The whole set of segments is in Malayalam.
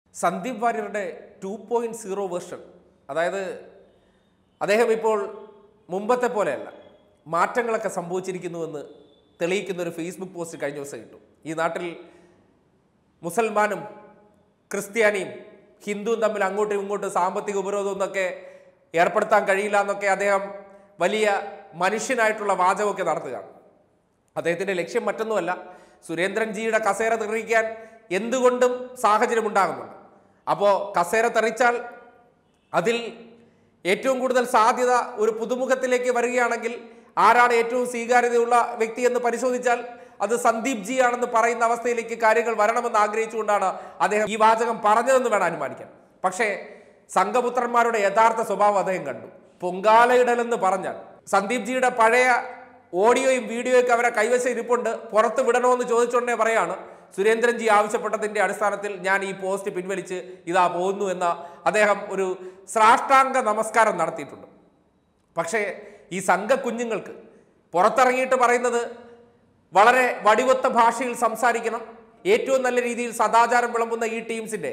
സന്ദീപ് വാര്യരുടെ ടു പോയിന്റ് സീറോ വേർഷൻ അതായത് അദ്ദേഹം ഇപ്പോൾ മുമ്പത്തെ പോലെയല്ല മാറ്റങ്ങളൊക്കെ സംഭവിച്ചിരിക്കുന്നുവെന്ന് തെളിയിക്കുന്ന ഒരു ഫേസ്ബുക്ക് പോസ്റ്റ് കഴിഞ്ഞ ദിവസം കിട്ടും ഈ നാട്ടിൽ മുസൽമാനും ക്രിസ്ത്യാനിയും ഹിന്ദുവും തമ്മിൽ അങ്ങോട്ടും ഇങ്ങോട്ടും സാമ്പത്തിക ഉപരോധം എന്നൊക്കെ ഏർപ്പെടുത്താൻ കഴിയില്ല എന്നൊക്കെ അദ്ദേഹം വലിയ മനുഷ്യനായിട്ടുള്ള വാചകമൊക്കെ നടത്തുകയാണ് അദ്ദേഹത്തിൻ്റെ ലക്ഷ്യം മറ്റൊന്നുമല്ല സുരേന്ദ്രൻജിയുടെ കസേര തെറിയിക്കാൻ എന്തുകൊണ്ടും സാഹചര്യം ഉണ്ടാകുന്നുണ്ട് അപ്പോൾ കസേര തെറിച്ചാൽ അതിൽ ഏറ്റവും കൂടുതൽ സാധ്യത ഒരു പുതുമുഖത്തിലേക്ക് വരികയാണെങ്കിൽ ആരാണ് ഏറ്റവും സ്വീകാര്യതയുള്ള വ്യക്തി എന്ന് പരിശോധിച്ചാൽ അത് സന്ദീപ് ജി ആണെന്ന് പറയുന്ന അവസ്ഥയിലേക്ക് കാര്യങ്ങൾ വരണമെന്ന് ആഗ്രഹിച്ചുകൊണ്ടാണ് അദ്ദേഹം ഈ വാചകം പറഞ്ഞതെന്ന് വേണം അനുമാനിക്കാൻ പക്ഷേ സംഘപുത്രന്മാരുടെ യഥാർത്ഥ സ്വഭാവം അദ്ദേഹം കണ്ടു പൊങ്കാലയിടലെന്ന് പറഞ്ഞാൽ സന്ദീപ് ജിയുടെ പഴയ ഓഡിയോയും വീഡിയോയൊക്കെ അവരെ കൈവശം ഇരിപ്പുണ്ട് പുറത്ത് വിടണമെന്ന് ചോദിച്ചുകൊണ്ടേ പറയാണ് സുരേന്ദ്രൻജി ആവശ്യപ്പെട്ടതിന്റെ അടിസ്ഥാനത്തിൽ ഞാൻ ഈ പോസ്റ്റ് പിൻവലിച്ച് ഇതാ പോകുന്നു എന്ന അദ്ദേഹം ഒരു സാഷ്ടാംഗ നമസ്കാരം നടത്തിയിട്ടുണ്ട് പക്ഷേ ഈ സംഘ കുഞ്ഞുങ്ങൾക്ക് പുറത്തിറങ്ങിയിട്ട് പറയുന്നത് വളരെ വടിവൊത്ത ഭാഷയിൽ സംസാരിക്കണം ഏറ്റവും നല്ല രീതിയിൽ സദാചാരം വിളമ്പുന്ന ഈ ടീംസിന്റെ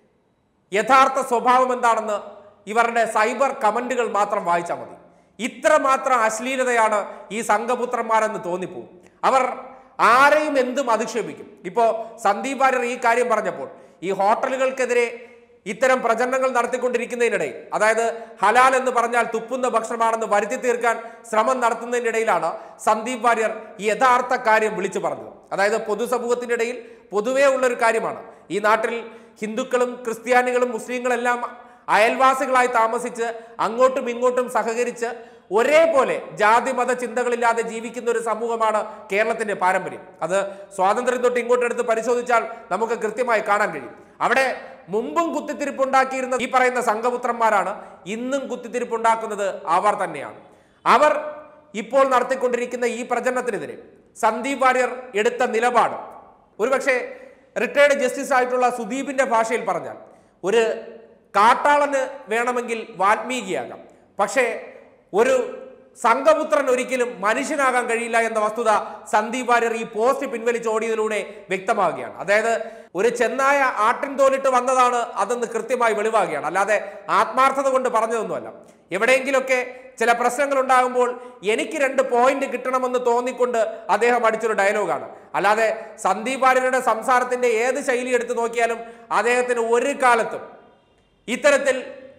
യഥാർത്ഥ സ്വഭാവം എന്താണെന്ന് ഇവരുടെ സൈബർ കമന്റുകൾ മാത്രം വായിച്ചാൽ മതി ഇത്രമാത്രം അശ്ലീലതയാണ് ഈ സംഘപുത്രന്മാരെന്ന് തോന്നിപ്പോവും അവർ ആരെയും എന്തും അധിക്ഷേപിക്കും ഇപ്പോൾ സന്ദീപ് വാര്യർ ഈ കാര്യം പറഞ്ഞപ്പോൾ ഈ ഹോട്ടലുകൾക്കെതിരെ ഇത്തരം പ്രചരണങ്ങൾ നടത്തിക്കൊണ്ടിരിക്കുന്നതിനിടയിൽ അതായത് ഹലാൽ എന്ന് പറഞ്ഞാൽ തുപ്പുന്ന ഭക്ഷണമാണെന്ന് വരുത്തി തീർക്കാൻ ശ്രമം നടത്തുന്നതിനിടയിലാണ് സന്ദീപ് വാര്യർ ഈ യഥാർത്ഥ കാര്യം വിളിച്ചു പറഞ്ഞത് അതായത് പൊതുസമൂഹത്തിൻ്റെ ഇടയിൽ പൊതുവേ ഉള്ളൊരു കാര്യമാണ് ഈ നാട്ടിൽ ഹിന്ദുക്കളും ക്രിസ്ത്യാനികളും മുസ്ലിങ്ങളെല്ലാം അയൽവാസികളായി താമസിച്ച് അങ്ങോട്ടും ഇങ്ങോട്ടും സഹകരിച്ച് ഒരേപോലെ ജാതി മത ചിന്തകളില്ലാതെ ജീവിക്കുന്ന ഒരു സമൂഹമാണ് കേരളത്തിന്റെ പാരമ്പര്യം അത് സ്വാതന്ത്ര്യം തൊട്ട് ഇങ്ങോട്ട് എടുത്ത് പരിശോധിച്ചാൽ നമുക്ക് കൃത്യമായി കാണാൻ കഴിയും അവിടെ മുമ്പും കുത്തിത്തിരിപ്പുണ്ടാക്കിയിരുന്ന ഈ പറയുന്ന സംഘപുത്രന്മാരാണ് ഇന്നും കുത്തിത്തിരിപ്പുണ്ടാക്കുന്നത് അവർ തന്നെയാണ് അവർ ഇപ്പോൾ നടത്തിക്കൊണ്ടിരിക്കുന്ന ഈ പ്രചരണത്തിനെതിരെ സന്ദീപ് വാര്യർ എടുത്ത നിലപാട് ഒരുപക്ഷെ റിട്ടയർഡ് ജസ്റ്റിസ് ആയിട്ടുള്ള സുദീപിന്റെ ഭാഷയിൽ പറഞ്ഞാൽ ഒരു കാട്ടാളന് വേണമെങ്കിൽ വാൽമീകിയാകാം പക്ഷേ ഒരു സംഘപുത്രൻ ഒരിക്കലും മനുഷ്യനാകാൻ കഴിയില്ല എന്ന വസ്തുത സന്ദീപ് വാര്യർ ഈ പോസ്റ്റ് പിൻവലിച്ച് ഓടിയതിലൂടെ വ്യക്തമാകുകയാണ് അതായത് ഒരു ചെന്നായ ആട്ടിൻ തോലിട്ട് വന്നതാണ് അതെന്ന് കൃത്യമായി വെളിവാകുകയാണ് അല്ലാതെ ആത്മാർത്ഥത കൊണ്ട് പറഞ്ഞതൊന്നുമല്ല എവിടെയെങ്കിലൊക്കെ ചില പ്രശ്നങ്ങൾ ഉണ്ടാകുമ്പോൾ എനിക്ക് രണ്ട് പോയിന്റ് കിട്ടണമെന്ന് തോന്നിക്കൊണ്ട് അദ്ദേഹം അടിച്ചൊരു ഡയലോഗാണ് അല്ലാതെ സന്ദീപ് വാര്യരുടെ സംസാരത്തിന്റെ ഏത് ശൈലി എടുത്ത് നോക്കിയാലും അദ്ദേഹത്തിന് ഒരു കാലത്തും ഇത്തരത്തിൽ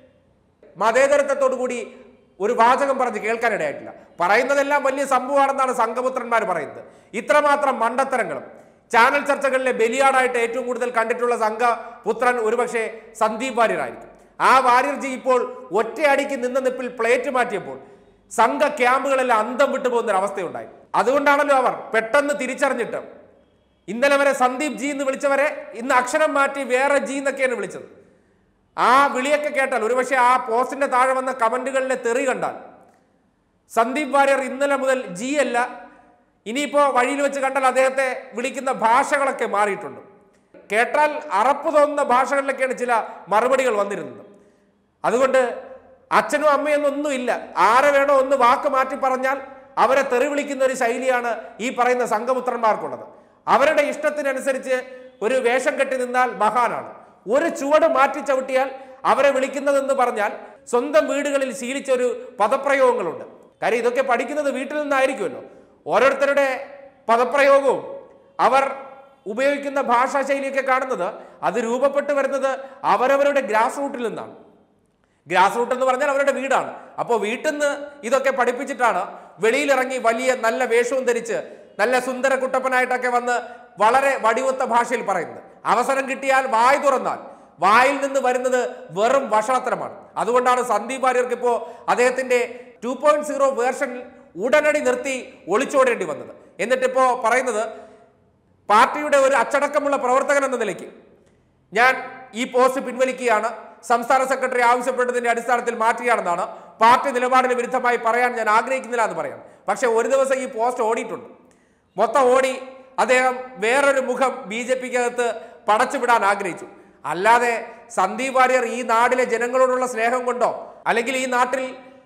മതേതരത്വത്തോടു കൂടി ഒരു വാചകം പറഞ്ഞ് കേൾക്കാനിടയായിട്ടില്ല പറയുന്നതെല്ലാം വലിയ സംഭവമാണെന്നാണ് സംഘപുത്രന്മാർ പറയുന്നത് ഇത്രമാത്രം മണ്ടത്തരങ്ങളും ചാനൽ ചർച്ചകളിലെ ബലിയാടായിട്ട് ഏറ്റവും കൂടുതൽ കണ്ടിട്ടുള്ള സംഘപുത്രൻ ഒരുപക്ഷെ സന്ദീപ് വാര്യരായിരിക്കും ആ വാര്യർജി ഇപ്പോൾ ഒറ്റയടിക്ക് നിന്ന നിപ്പിൽ പ്ലേറ്റ് മാറ്റിയപ്പോൾ സംഘ ക്യാമ്പുകളെല്ലാം അന്തം വിട്ടു പോകുന്ന ഒരു അവസ്ഥയുണ്ടായി അതുകൊണ്ടാണല്ലോ അവർ പെട്ടെന്ന് തിരിച്ചറിഞ്ഞിട്ട് ഇന്നലെ വരെ സന്ദീപ് ജി എന്ന് വിളിച്ചവരെ ഇന്ന് അക്ഷരം മാറ്റി വേറെ ജി എന്നൊക്കെയാണ് വിളിച്ചത് ആ വിളിയൊക്കെ കേട്ടാൽ ഒരുപക്ഷെ ആ പോസ്റ്റിന്റെ താഴെ വന്ന കമന്റുകളിലെ തെറി കണ്ടാൽ സന്ദീപ് വാര്യർ ഇന്നലെ മുതൽ ജി അല്ല ഇനിയിപ്പോ വഴിയിൽ വെച്ച് കണ്ടാൽ അദ്ദേഹത്തെ വിളിക്കുന്ന ഭാഷകളൊക്കെ മാറിയിട്ടുണ്ട് കേട്ടാൽ അറപ്പ് തോന്നുന്ന ഭാഷകളിലൊക്കെയാണ് ചില മറുപടികൾ വന്നിരുന്നത് അതുകൊണ്ട് അച്ഛനും അമ്മയൊന്നും ഒന്നുമില്ല ആരെ വേണോ ഒന്ന് വാക്ക് മാറ്റി പറഞ്ഞാൽ അവരെ തെറി വിളിക്കുന്ന ഒരു ശൈലിയാണ് ഈ പറയുന്ന സംഘപുത്രന്മാർക്കുള്ളത് അവരുടെ ഇഷ്ടത്തിനനുസരിച്ച് ഒരു വേഷം കെട്ടി നിന്നാൽ മഹാനാണ് ഒരു ചുവട് മാറ്റി ചവിട്ടിയാൽ അവരെ വിളിക്കുന്നതെന്ന് പറഞ്ഞാൽ സ്വന്തം വീടുകളിൽ ശീലിച്ച ഒരു പദപ്രയോഗങ്ങളുണ്ട് കാര്യം ഇതൊക്കെ പഠിക്കുന്നത് വീട്ടിൽ നിന്നായിരിക്കുമല്ലോ ഓരോരുത്തരുടെ പദപ്രയോഗവും അവർ ഉപയോഗിക്കുന്ന ഭാഷാ ശൈലിയൊക്കെ കാണുന്നത് അത് രൂപപ്പെട്ടു വരുന്നത് അവരവരുടെ ഗ്രാസ് റൂട്ടിൽ നിന്നാണ് ഗ്രാസ് റൂട്ട് എന്ന് പറഞ്ഞാൽ അവരുടെ വീടാണ് അപ്പോൾ വീട്ടിൽ നിന്ന് ഇതൊക്കെ പഠിപ്പിച്ചിട്ടാണ് വെളിയിലിറങ്ങി വലിയ നല്ല വേഷവും ധരിച്ച് നല്ല സുന്ദര കുട്ടപ്പനായിട്ടൊക്കെ വന്ന് വളരെ വടിവൊത്ത ഭാഷയിൽ പറയുന്നത് അവസരം കിട്ടിയാൽ വായ് തുറന്നാൽ വായിൽ നിന്ന് വരുന്നത് വെറും വഷളത്തരമാണ് അതുകൊണ്ടാണ് സന്ദീപ് വാര്യർക്ക് ഇപ്പോൾ അദ്ദേഹത്തിന്റെ ടു പോയിന്റ് സീറോ വേർഷൻ ഉടനടി നിർത്തി ഒളിച്ചോടേണ്ടി വന്നത് എന്നിട്ടിപ്പോ പറയുന്നത് പാർട്ടിയുടെ ഒരു അച്ചടക്കമുള്ള പ്രവർത്തകൻ എന്ന നിലയ്ക്ക് ഞാൻ ഈ പോസ്റ്റ് പിൻവലിക്കുകയാണ് സംസ്ഥാന സെക്രട്ടറി ആവശ്യപ്പെട്ടതിന്റെ അടിസ്ഥാനത്തിൽ മാറ്റുകയാണെന്നാണ് പാർട്ടി നിലപാടിന് വിരുദ്ധമായി പറയാൻ ഞാൻ ആഗ്രഹിക്കുന്നില്ല എന്ന് പറയാം പക്ഷെ ഒരു ദിവസം ഈ പോസ്റ്റ് ഓടിയിട്ടുണ്ട് മൊത്തം ഓടി അദ്ദേഹം വേറൊരു മുഖം ബി ജെ പിക്കകത്ത് പടച്ചുവിടാൻ ആഗ്രഹിച്ചു അല്ലാതെ സന്ദീപ് വാര്യർ ഈ നാടിലെ ജനങ്ങളോടുള്ള സ്നേഹം കൊണ്ടോ അല്ലെങ്കിൽ ഈ നാട്ടിൽ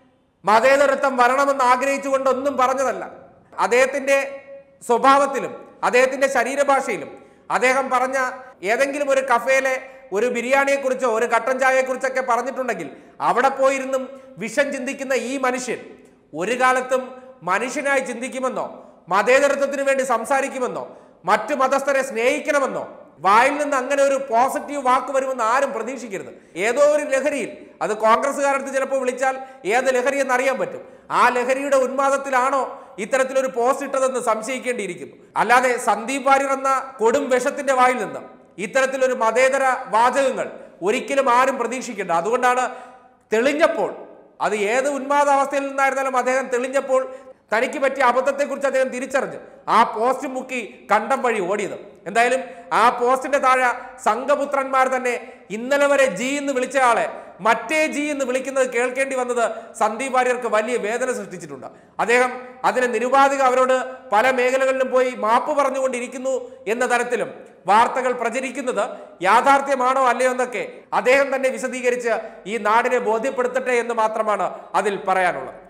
മതേതരത്വം വരണമെന്ന് ആഗ്രഹിച്ചുകൊണ്ടൊന്നും പറഞ്ഞതല്ല അദ്ദേഹത്തിന്റെ സ്വഭാവത്തിലും അദ്ദേഹത്തിന്റെ ശരീരഭാഷയിലും അദ്ദേഹം പറഞ്ഞ ഏതെങ്കിലും ഒരു കഫേയിലെ ഒരു ബിരിയാണിയെക്കുറിച്ചോ ഒരു കട്ടൻ ചായയെക്കുറിച്ചൊക്കെ പറഞ്ഞിട്ടുണ്ടെങ്കിൽ അവിടെ പോയിരുന്നും വിഷം ചിന്തിക്കുന്ന ഈ മനുഷ്യൻ ഒരു കാലത്തും മനുഷ്യനായി ചിന്തിക്കുമെന്നോ മതേതരത്വത്തിന് വേണ്ടി സംസാരിക്കുമെന്നോ മറ്റു മതസ്ഥരെ സ്നേഹിക്കണമെന്നോ വായിൽ നിന്ന് അങ്ങനെ ഒരു പോസിറ്റീവ് വാക്ക് വരുമെന്ന് ആരും പ്രതീക്ഷിക്കരുത് ഏതോ ഒരു ലഹരിയിൽ അത് കോൺഗ്രസ്സുകാരടുത്ത് ചിലപ്പോൾ വിളിച്ചാൽ ഏത് ലഹരി എന്ന് അറിയാൻ പറ്റും ആ ലഹരിയുടെ ഉന്മാദത്തിലാണോ ഇത്തരത്തിലൊരു പോസ്റ്റ് ഇട്ടതെന്ന് സംശയിക്കേണ്ടിയിരിക്കുന്നു അല്ലാതെ സന്ദീപ് വാര്യർ എന്ന കൊടും വിഷത്തിന്റെ വായിൽ നിന്ന് ഇത്തരത്തിലൊരു മതേതര വാചകങ്ങൾ ഒരിക്കലും ആരും പ്രതീക്ഷിക്കേണ്ട അതുകൊണ്ടാണ് തെളിഞ്ഞപ്പോൾ അത് ഏത് ഉന്മാദാവസ്ഥയിൽ നിന്നായിരുന്നാലും അദ്ദേഹം തെളിഞ്ഞപ്പോൾ തനിക്ക് പറ്റിയ അബദ്ധത്തെക്കുറിച്ച് അദ്ദേഹം തിരിച്ചറിഞ്ഞ് ആ പോസ്റ്റ് മുക്കി കണ്ടം വഴി ഓടിയത് എന്തായാലും ആ പോസ്റ്റിന്റെ താഴെ സംഘപുത്രന്മാർ തന്നെ ഇന്നലെ വരെ ജി എന്ന് വിളിച്ച ആളെ മറ്റേ ജി എന്ന് വിളിക്കുന്നത് കേൾക്കേണ്ടി വന്നത് സന്ദീപ് വാര്യർക്ക് വലിയ വേദന സൃഷ്ടിച്ചിട്ടുണ്ട് അദ്ദേഹം അതിന് നിരുപാധികം അവരോട് പല മേഖലകളിലും പോയി മാപ്പ് പറഞ്ഞുകൊണ്ടിരിക്കുന്നു എന്ന തരത്തിലും വാർത്തകൾ പ്രചരിക്കുന്നത് യാഥാർത്ഥ്യമാണോ അല്ലയോ എന്നൊക്കെ അദ്ദേഹം തന്നെ വിശദീകരിച്ച് ഈ നാടിനെ ബോധ്യപ്പെടുത്തട്ടെ എന്ന് മാത്രമാണ് അതിൽ പറയാനുള്ളത്